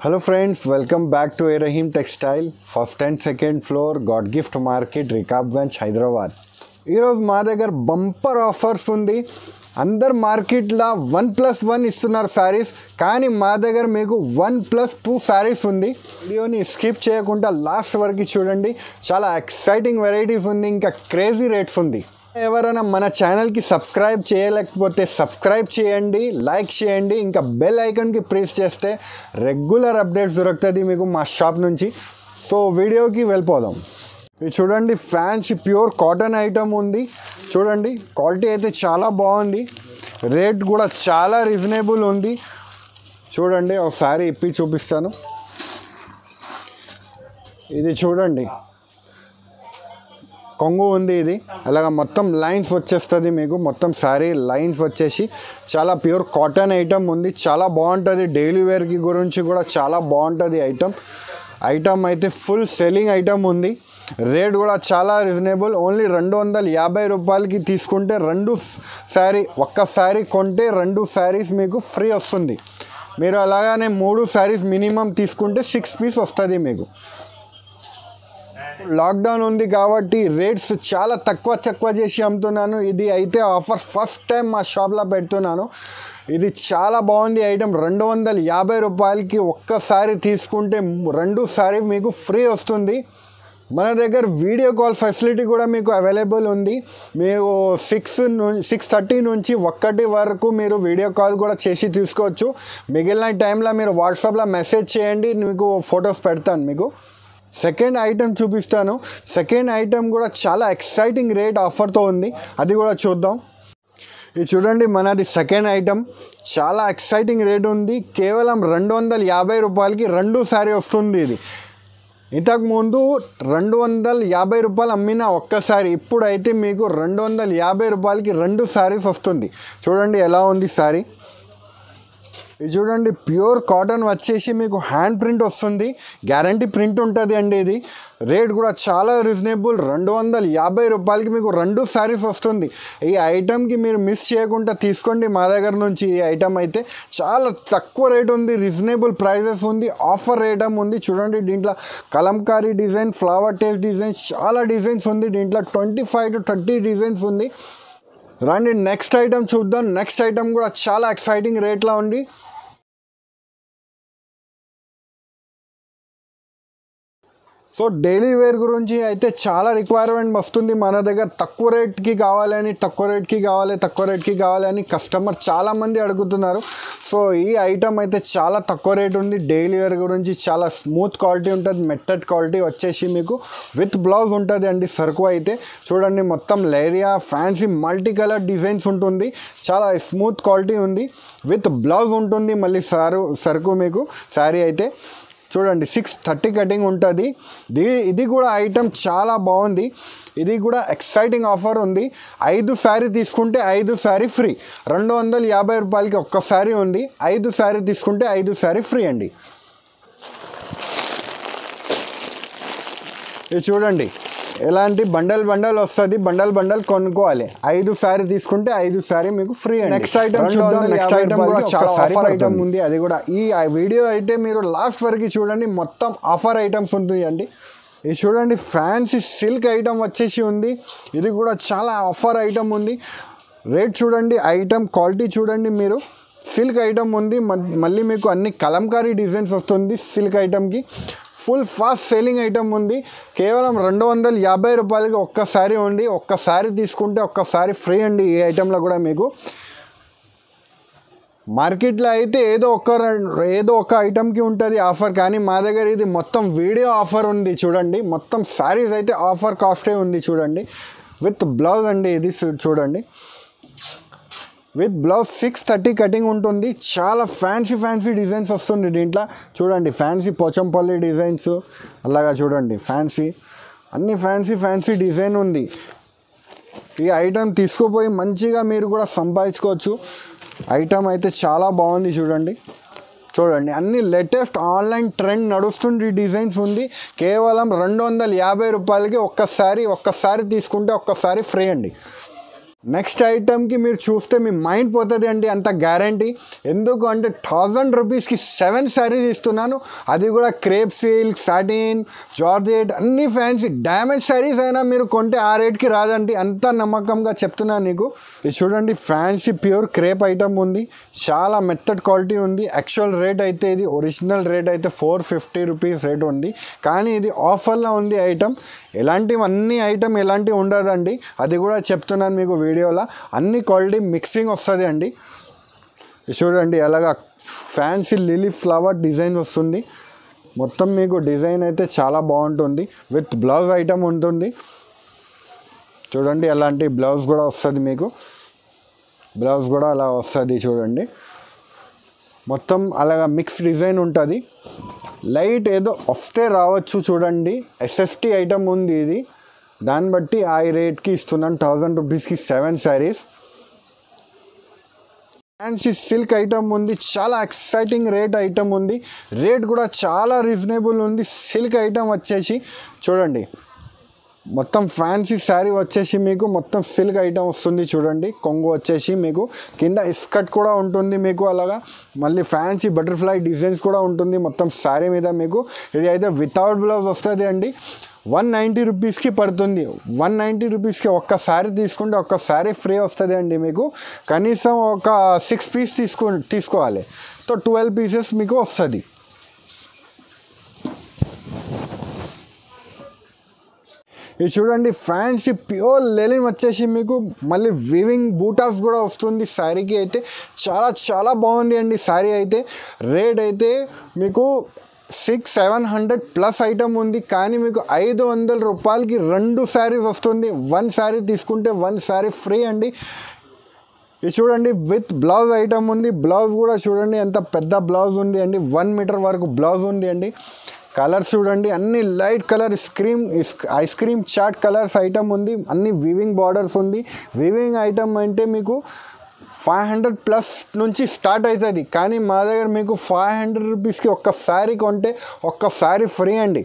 hello friends welcome back to Rahim textile first and second floor God gift market Rikabganj Hyderabad ఈరోజు మా దగ్గర bumper offers ఉంది అందరు మార్కెట్లో వన్ ప్లస్ వన్ ఇస్తున్నారు శారీస్ కానీ మా దగ్గర మీకు వన్ ప్లస్ టూ శారీస్ ఉంది వీడియోని స్కిప్ చేయకుండా లాస్ట్ వరకు చూడండి చాలా ఎక్సైటింగ్ వెరైటీస్ ఉంది ఇంకా క్రేజీ రేట్స్ ఉంది ఎవరైనా మన ఛానల్కి సబ్స్క్రైబ్ చేయలేకపోతే సబ్స్క్రైబ్ చేయండి లైక్ చేయండి ఇంకా బెల్ ఐకాన్కి ప్రెస్ చేస్తే రెగ్యులర్ అప్డేట్స్ దొరుకుతుంది మీకు మా షాప్ నుంచి సో వీడియోకి వెళ్ళిపోదాం ఇది చూడండి ఫ్యాన్స్ ప్యూర్ కాటన్ ఐటమ్ ఉంది చూడండి క్వాలిటీ అయితే చాలా బాగుంది రేట్ కూడా చాలా రీజనబుల్ ఉంది చూడండి ఒకసారి ఇప్పి చూపిస్తాను ఇది చూడండి కొంగు ఉంది ఇది అలాగ మొత్తం లైన్స్ వచ్చేస్తుంది మీకు మొత్తం శారీ లైన్స్ వచ్చేసి చాలా ప్యూర్ కాటన్ ఐటమ్ ఉంది చాలా బాగుంటుంది డైలీ వేర్కి గురించి కూడా చాలా బాగుంటుంది ఐటమ్ ఐటమ్ అయితే ఫుల్ సెల్లింగ్ ఐటమ్ ఉంది రేట్ కూడా చాలా రీజనబుల్ ఓన్లీ రెండు వందల యాభై రూపాయలకి తీసుకుంటే రెండు శారీ ఒక్క శారీ కొంటే రెండు శారీస్ మీకు ఫ్రీ వస్తుంది మీరు అలాగానే మూడు శారీస్ మినిమం తీసుకుంటే సిక్స్ పీస్ వస్తుంది మీకు లాక్డౌన్ ఉంది కాబట్టి రేట్స్ చాలా తక్కువ తక్కువ చేసి అమ్ముతున్నాను ఇది అయితే ఆఫర్ ఫస్ట్ టైం మా షాప్లో పెడుతున్నాను ఇది చాలా బాగుంది ఐటమ్ రెండు వందల యాభై రూపాయలకి ఒక్కసారి తీసుకుంటే రెండు సారీ మీకు ఫ్రీ వస్తుంది మన దగ్గర వీడియో కాల్ ఫెసిలిటీ కూడా మీకు అవైలబుల్ ఉంది మీరు సిక్స్ సిక్స్ థర్టీ నుంచి ఒక్కటి వరకు మీరు వీడియో కాల్ కూడా చేసి తీసుకోవచ్చు మిగిలిన టైంలో మీరు వాట్సాప్లో మెసేజ్ చేయండి మీకు ఫొటోస్ పెడతాను మీకు సెకండ్ ఐటెం చూపిస్తాను సెకండ్ ఐటెం కూడా చాలా ఎక్సైటింగ్ రేట్ ఆఫర్తో ఉంది అది కూడా చూద్దాం ఇది చూడండి మనది సెకండ్ ఐటమ్ చాలా ఎక్సైటింగ్ రేట్ ఉంది కేవలం రెండు వందల యాభై రూపాయలకి రెండు సారీ వస్తుంది ఇది ఇంతకుముందు రెండు వందల యాభై రూపాయలు అమ్మిన ఒక్కసారి ఇప్పుడైతే మీకు రెండు వందల యాభై రూపాయలకి రెండు సారీస్ వస్తుంది చూడండి ఎలా ఉంది సారీ ఇది చూడండి ప్యూర్ కాటన్ వచ్చేసి మీకు హ్యాండ్ ప్రింట్ వస్తుంది గ్యారంటీ ప్రింట్ ఉంటుంది అండి ఇది రేట్ కూడా చాలా రీజనబుల్ రెండు వందల యాభై రూపాయలకి మీకు రెండు శారీస్ వస్తుంది ఈ ఐటమ్కి మీరు మిస్ చేయకుండా తీసుకోండి మా దగ్గర నుంచి ఈ ఐటమ్ అయితే చాలా తక్కువ రేట్ ఉంది రీజనబుల్ ప్రైజెస్ ఉంది ఆఫర్ ఐటమ్ ఉంది చూడండి దీంట్లో Kalamkari design flower taste design చాలా డిజైన్స్ ఉంది దీంట్లో twenty five to thirty designs ఉంది రండి నెక్స్ట్ ఐటమ్ చూద్దాం నెక్స్ట్ ఐటమ్ కూడా చాలా ఎక్సైటింగ్ రేట్లో ఉంది సో డైలీ వేర్ గురించి అయితే చాలా రిక్వైర్మెంట్ వస్తుంది మన దగ్గర తక్కువ రేట్కి కావాలని తక్కువ రేట్కి కావాలి తక్కువ రేట్కి కావాలని కస్టమర్ చాలామంది అడుగుతున్నారు సో ఈ ఐటమ్ అయితే చాలా తక్కువ రేట్ ఉంది డైలీ వేర్ గురించి చాలా స్మూత్ క్వాలిటీ ఉంటుంది మెట్టడ్ క్వాలిటీ వచ్చేసి మీకు విత్ బ్లౌజ్ ఉంటుంది అండి సరుకు అయితే చూడండి మొత్తం లేరియా ఫ్యాన్సీ మల్టీ కలర్ డిజైన్స్ ఉంటుంది చాలా స్మూత్ క్వాలిటీ ఉంది విత్ బ్లౌజ్ ఉంటుంది మళ్ళీ సారు సరుకు మీకు శారీ అయితే చూడండి సిక్స్ థర్టీ కటింగ్ ఉంటుంది దీ ఇది కూడా ఐటమ్ చాలా బాగుంది ఇది కూడా ఎక్సైటింగ్ ఆఫర్ ఉంది ఐదు శారీ తీసుకుంటే ఐదు శారీ ఫ్రీ రెండు వందల యాభై రూపాయలకి ఒక్క శారీ ఉంది ఐదు శారీ తీసుకుంటే ఐదు శారీ ఫ్రీ అండి ఇది చూడండి ఎలాంటి బండల్ బండల్ వస్తుంది బండల్ బండల్ కొనుక్కోవాలి ఐదు సారీ తీసుకుంటే ఐదు సారీ మీకు ఫ్రీ నెక్స్ట్ ఐటమ్ చూద్దాం నెక్స్ట్ ఐటమ్ కూడా చాలా ఆఫర్ ఐటమ్ ఉంది అది కూడా ఈ వీడియో అయితే మీరు లాస్ట్ వరకు చూడండి మొత్తం ఆఫర్ ఐటమ్స్ ఉంటుంది అండి ఇది చూడండి ఫ్యాన్సీ సిల్క్ ఐటమ్ వచ్చేసి ఉంది ఇది కూడా చాలా ఆఫర్ ఐటమ్ ఉంది రేట్ చూడండి ఐటమ్ క్వాలిటీ చూడండి మీరు సిల్క్ ఐటమ్ ఉంది మళ్ళీ మీకు అన్ని కలంకారీ డిజైన్స్ వస్తుంది సిల్క్ ఐటమ్కి ఫుల్ ఫాస్ట్ సేలింగ్ ఐటమ్ ఉంది కేవలం రెండు వందల యాభై రూపాయలకి ఒక్కసారి ఉంది ఒక్కసారి తీసుకుంటే ఒక్కసారి ఫ్రీ అండి ఈ ఐటెంలో కూడా మీకు మార్కెట్లో అయితే ఏదో ఒక ఏదో ఒక ఐటమ్కి ఉంటుంది ఆఫర్ కానీ మా దగ్గర ఇది మొత్తం వీడియో ఆఫర్ ఉంది చూడండి మొత్తం శారీస్ అయితే ఆఫర్ కాస్టే ఉంది చూడండి విత్ బ్లౌజ్ అండి ఇది చూడండి with blouse six thirty cutting ఉంటుంది చాలా ఫ్యాన్సీ ఫ్యాన్సీ డిజైన్స్ వస్తుంది దీంట్లో చూడండి ఫ్యాన్సీ పోచంపల్లి డిజైన్స్ అలాగా చూడండి ఫ్యాన్సీ అన్ని ఫ్యాన్సీ ఫ్యాన్సీ డిజైన్ ఉంది ఈ ఐటమ్ తీసుకుపోయి మంచిగా మీరు కూడా సంపాదించుకోవచ్చు ఐటమ్ అయితే చాలా బాగుంది చూడండి చూడండి అన్ని లేటెస్ట్ ఆన్లైన్ ట్రెండ్ నడుస్తుంది డిజైన్స్ ఉంది కేవలం రెండు వందల యాభై రూపాయలకి ఒక్కసారి ఒక్కసారి తీసుకుంటే ఒక్కసారి ఫ్రీ అండి నెక్స్ట్ ఐటమ్కి మీరు చూస్తే మీ మైండ్ పోతుంది అండి అంత గ్యారంటీ ఎందుకు అంటే థౌజండ్ రూపీస్కి సెవెన్ శారీస్ ఇస్తున్నాను అది కూడా క్రేప్ సిల్క్ సాటిన్ జార్జెట్ అన్ని ఫ్యాన్సీ డ్యామేజ్ శారీస్ అయినా మీరు కొంటే ఆ రేట్కి రాదండి అంత నమ్మకంగా చెప్తున్నాను నీకు ఇది చూడండి ఫ్యాన్సీ ప్యూర్ క్రేప్ ఐటమ్ ఉంది చాలా మెత్తడ్ క్వాలిటీ ఉంది యాక్చువల్ రేట్ అయితే ఇది ఒరిజినల్ రేట్ అయితే ఫోర్ ఫిఫ్టీ రూపీస్ రేట్ ఉంది కానీ ఇది ఆఫర్లో ఉంది ఐటమ్ ఎలాంటివి అన్ని ఐటమ్ ఎలాంటివి ఉండదండి అది కూడా చెప్తున్నాను మీకు వీడియోలో అన్ని క్వాలిటీ మిక్సింగ్ వస్తుంది అండి ఇది చూడండి ఎలాగా ఫ్యాన్సీ లిలీ ఫ్లవర్ డిజైన్ వస్తుంది మొత్తం మీకు డిజైన్ అయితే చాలా బాగుంటుంది విత్ బ్లౌజ్ ఐటమ్ ఉంటుంది చూడండి అలాంటి బ్లౌజ్ కూడా వస్తుంది మీకు బ్లౌజ్ కూడా అలా వస్తుంది చూడండి మొత్తం అలాగా మిక్స్ డిజైన్ ఉంటుంది లైట్ ఏదో వస్తే రావచ్చు చూడండి ఎస్ఎస్టీ ఐటమ్ ఉంది ఇది దాన్ని బట్టి ఆ రేట్కి ఇస్తున్నాను థౌజండ్ రూపీస్కి seven saris fancy silk item ఉంది చాలా ఎక్సైటింగ్ రేట్ ఐటమ్ ఉంది రేట్ కూడా చాలా రీజనబుల్ ఉంది సిల్క్ ఐటమ్ వచ్చేసి చూడండి మొత్తం ఫ్యాన్సీ శారీ వచ్చేసి మీకు మొత్తం సిల్క్ ఐటమ్ వస్తుంది చూడండి కొంగు వచ్చేసి మీకు కింద ఇస్కట్ కూడా ఉంటుంది మీకు అలాగా మళ్ళీ ఫ్యాన్సీ బటర్ఫ్లై డిజైన్స్ కూడా ఉంటుంది మొత్తం శారీ మీద మీకు ఇది అయితే వితౌట్ బ్లౌజ్ వస్తుంది అండి వన్ నైంటీ రూపీస్కి పడుతుంది వన్ నైంటీ రూపీస్కి ఒక్క శారీ తీసుకుంటే ఒక్క శారీ ఫ్రీ వస్తుంది అండి మీకు కనీసం ఒక సిక్స్ పీస్ తీసుకో తీసుకోవాలి సో ట్వెల్వ్ పీసెస్ మీకు వస్తుంది ఇది చూడండి ఫ్యాన్సీ ప్యూర్ లెలిన్ వచ్చేసి మీకు మళ్ళీ వివింగ్ బూటాస్ కూడా వస్తుంది శారీకి అయితే చాలా చాలా బాగుంది అండి శారీ అయితే రేట్ అయితే మీకు six seven hundred plus item ఉంది కానీ మీకు ఐదు వందల రూపాయలకి రెండు శారీస్ వస్తుంది వన్ శారీ తీసుకుంటే వన్ శారీ ఫ్రీ అండి ఇది చూడండి విత్ బ్లౌజ్ ఐటమ్ ఉంది బ్లౌజ్ కూడా చూడండి ఎంత పెద్ద బ్లౌజ్ ఉంది అండి వన్ మీటర్ వరకు బ్లౌజ్ ఉంది అండి కలర్స్ చూడండి అన్ని light colour scream ice cream chat colours item ఉంది అన్ని వివింగ్ బార్డర్స్ ఉంది వివింగ్ ఐటమ్ అంటే మీకు ఫైవ్ హండ్రెడ్ ప్లస్ నుంచి స్టార్ట్ అవుతుంది కానీ మా దగ్గర మీకు ఫైవ్ హండ్రెడ్ రూపీస్కి ఒక్క శారీ కొంటే ఒక్క శారీ ఫ్రీ అండి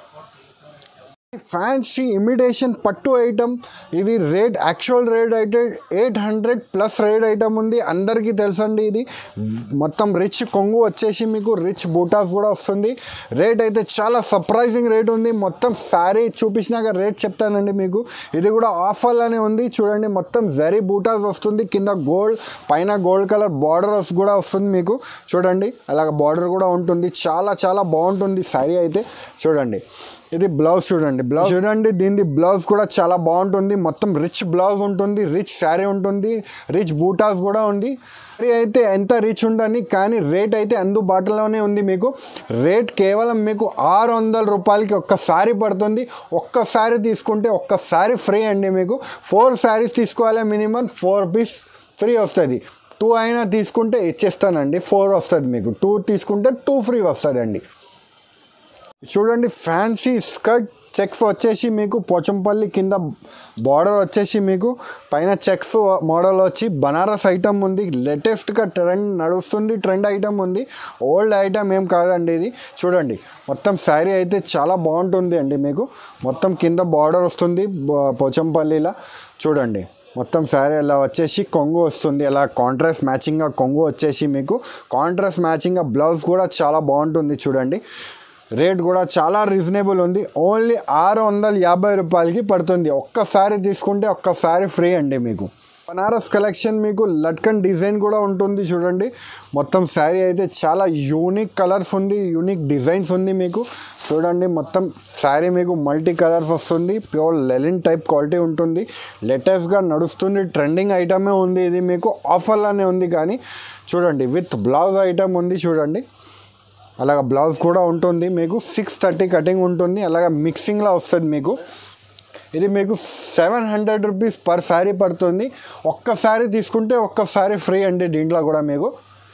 ఫ్యాన్సీ ఇమిటేషన్ పట్టు ఐటమ్ ఇది రేట్ యాక్చువల్ రేట్ అయితే eight hundred plus rate item ఉంది అందరికీ తెలుసండి ఇది మొత్తం రిచ్ కొంగు వచ్చేసి మీకు రిచ్ బూటాస్ కూడా వస్తుంది రేట్ అయితే చాలా సర్ప్రైజింగ్ రేట్ ఉంది మొత్తం శారీ చూపించినాక రేట్ చెప్తానండి మీకు ఇది కూడా ఆఫర్లోనే ఉంది చూడండి మొత్తం జరీ బూటాస్ వస్తుంది కింద గోల్డ్ పైన గోల్డ్ కలర్ బార్డర్ కూడా వస్తుంది మీకు చూడండి అలాగ బార్డర్ కూడా ఉంటుంది చాలా చాలా బాగుంటుంది శారీ అయితే చూడండి ఇది బ్లౌజ్ చూడండి బ్లౌజ్ చూడండి దీని బ్లౌజ్ కూడా చాలా బాగుంటుంది మొత్తం రిచ్ బ్లౌజ్ ఉంటుంది రిచ్ శారీ ఉంటుంది రిచ్ బూటాస్ కూడా ఉంది శారీ అయితే ఎంత రిచ్ ఉంటుంది కానీ రేట్ అయితే అందుబాటులోనే ఉంది మీకు రేట్ కేవలం మీకు ఆరు వందల రూపాయలకి ఒక్క శారీ పడుతుంది ఒక్క శారీ తీసుకుంటే ఒక్క శారీ ఫ్రీ అండి మీకు ఫోర్ శారీస్ తీసుకోవాలి మినిమం ఫోర్ పీస్ ఫ్రీ వస్తుంది టూ అయినా తీసుకుంటే ఇచ్చేస్తానండి ఫోర్ వస్తుంది మీకు టూ తీసుకుంటే టూ ఫ్రీ వస్తుంది అండి చూడండి ఫ్యాన్సీ స్కర్ట్ చెక్స్ వచ్చేసి మీకు పోచంపల్లి కింద బార్డర్ వచ్చేసి మీకు పైన చెక్స్ మోడల్ వచ్చి బనారస్ ఐటమ్ ఉంది లేటెస్ట్గా ట్రెండ్ నడుస్తుంది ట్రెండ్ ఐటమ్ ఉంది ఓల్డ్ ఐటమ్ ఏం కాదండి ఇది చూడండి మొత్తం శారీ అయితే చాలా బాగుంటుంది అండి మీకు మొత్తం కింద బార్డర్ వస్తుంది బ- పోచంపల్లిలా చూడండి మొత్తం శారీ ఇలా వచ్చేసి కొంగు వస్తుంది అలా కాంట్రాస్ట్ మ్యాచింగ్గా కొంగు వచ్చేసి మీకు కాంట్రాస్ట్ మ్యాచింగ్గా బ్లౌజ్ కూడా చాలా బాగుంటుంది చూడండి రేట్ కూడా చాలా రీజనబుల్ ఉంది ఓన్లీ ఆరు వందల యాభై రూపాయలకి పడుతుంది ఒక్కసారి తీసుకుంటే ఒక్కసారి ఫ్రీ అండి మీకు బనారస్ కలెక్షన్ మీకు లట్కన్ డిజైన్ కూడా ఉంటుంది చూడండి మొత్తం శారీ అయితే చాలా యూనిక్ కలర్స్ ఉంది యూనిక్ డిజైన్స్ ఉంది మీకు చూడండి మొత్తం శారీ మీకు మల్టీ కలర్స్ వస్తుంది ప్యూర్ లెలిన్ టైప్ క్వాలిటీ ఉంటుంది లేటెస్ట్గా నడుస్తుంది ట్రెండింగ్ ఐటమే ఉంది ఇది మీకు ఆఫర్లోనే ఉంది కానీ చూడండి విత్ బ్లౌజ్ ఐటమ్ ఉంది చూడండి అలాగ బ్లౌజ్ కూడా ఉంటుంది మీకు సిక్స్ థర్టీ కటింగ్ ఉంటుంది అలాగ మిక్సింగ్లో వస్తుంది మీకు ఇది మీకు seven hundred rupees per sari పడుతుంది ఒక్కసారి తీసుకుంటే ఒక్కసారి ఫ్రీ అండి దీంట్లో కూడా మీకు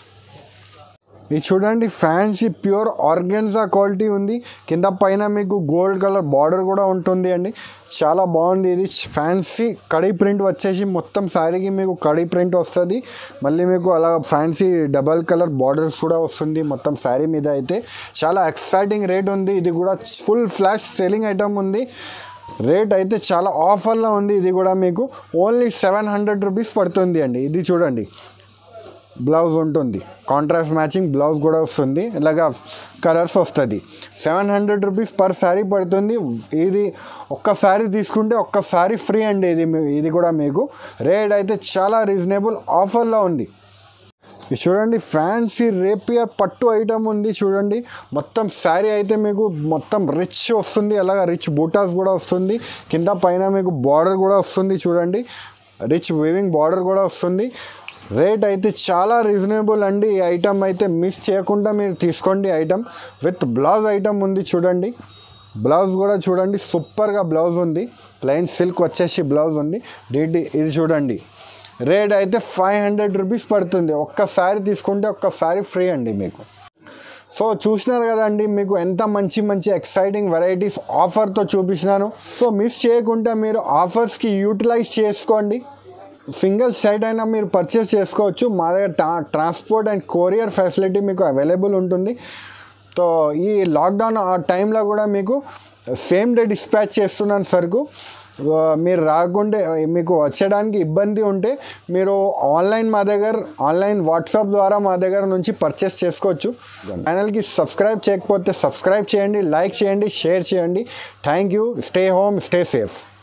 ఇది చూడండి ఫ్యాన్సీ ప్యూర్ ఆర్గెన్జా క్వాలిటీ ఉంది కింద పైన మీకు గోల్డ్ కలర్ బార్డర్ కూడా ఉంటుంది అండి చాలా బాగుంది ఇది ఫ్యాన్సీ కడీ ప్రింట్ వచ్చేసి మొత్తం శారీకి మీకు కడీ ప్రింట్ వస్తుంది మళ్ళీ మీకు అలా ఫ్యాన్సీ డబల్ కలర్ బార్డర్స్ కూడా వస్తుంది మొత్తం శారీ మీద అయితే చాలా ఎక్సైటింగ్ రేట్ ఉంది ఇది కూడా ఫుల్ ఫ్లాష్ సెల్లింగ్ ఐటమ్ ఉంది రేట్ అయితే చాలా ఆఫర్లో ఉంది ఇది కూడా మీకు ఓన్లీ సెవెన్ హండ్రెడ్ రూపీస్ పడుతుంది అండి ఇది చూడండి బ్లౌజ్ ఉంటుంది కాంట్రాస్ట్ మ్యాచింగ్ బ్లౌజ్ కూడా వస్తుంది ఇలాగా కలర్స్ వస్తుంది seven hundred rupees per sari పడుతుంది ఇది ఒక్క శారీ తీసుకుంటే ఒక్క శారీ ఫ్రీ అండి ఇది మీ- ఇది కూడా మీకు రేట్ అయితే చాలా రీజనబుల్ ఆఫర్లో ఉంది ఇది చూడండి ఫ్యాన్సీ రేపియర్ పట్టు ఐటమ్ ఉంది చూడండి మొత్తం శారీ అయితే మీకు మొత్తం రిచ్ వస్తుంది అలాగా రిచ్ బూటాస్ కూడా వస్తుంది కింద పైన మీకు బార్డర్ కూడా వస్తుంది చూడండి రిచ్ వీవింగ్ బార్డర్ కూడా వస్తుంది రేట్ అయితే చాలా రీజనబుల్ అండి ఈ ఐటమ్ అయితే మిస్ చేయకుండా మీరు తీసుకోండి ఐటమ్ విత్ బ్లౌజ్ ఐటమ్ ఉంది చూడండి బ్లౌజ్ కూడా చూడండి సూపర్గా బ్లౌజ్ ఉంది ప్లెయిన్ సిల్క్ వచ్చేసి బ్లౌజ్ ఉంది డీటీ ఇది చూడండి రేట్ అయితే ఫైవ్ హండ్రెడ్ రూపీస్ పడుతుంది ఒక్కసారి తీసుకుంటే ఒక్కసారి ఫ్రీ అండి మీకు సో చూసినారు కదండి మీకు ఎంత మంచి మంచి ఎక్సైటింగ్ వెరైటీస్ ఆఫర్తో చూపించినాను సో మిస్ చేయకుండా మీరు ఆఫర్స్కి యూటిలైజ్ చేసుకోండి సింగిల్ సైట్ అయినా మీరు పర్చేస్ చేసుకోవచ్చు మా దగ్గర ట్రా ట్రాన్స్పోర్ట్ అండ్ కొరియర్ ఫెసిలిటీ మీకు అవైలబుల్ ఉంటుంది సో ఈ లాక్డౌన్ ఆ టైంలో కూడా మీకు సేమ్ డే డిస్పాచ్ చేస్తున్నాను సరుకు ఆ, మీరు రాకుంటే మీకు వచ్చడానికి ఇబ్బంది ఉంటే మీరు ఆన్లైన్ మా దగ్గర ఆన్లైన్ వాట్సాప్ ద్వారా మా దగ్గర నుంచి పర్చేస్ చేసుకోవచ్చు ఛానల్కి సబ్స్క్రైబ్ చేయకపోతే సబ్స్క్రైబ్ చేయండి లైక్ చేయండి షేర్ చేయండి thank you stay home stay safe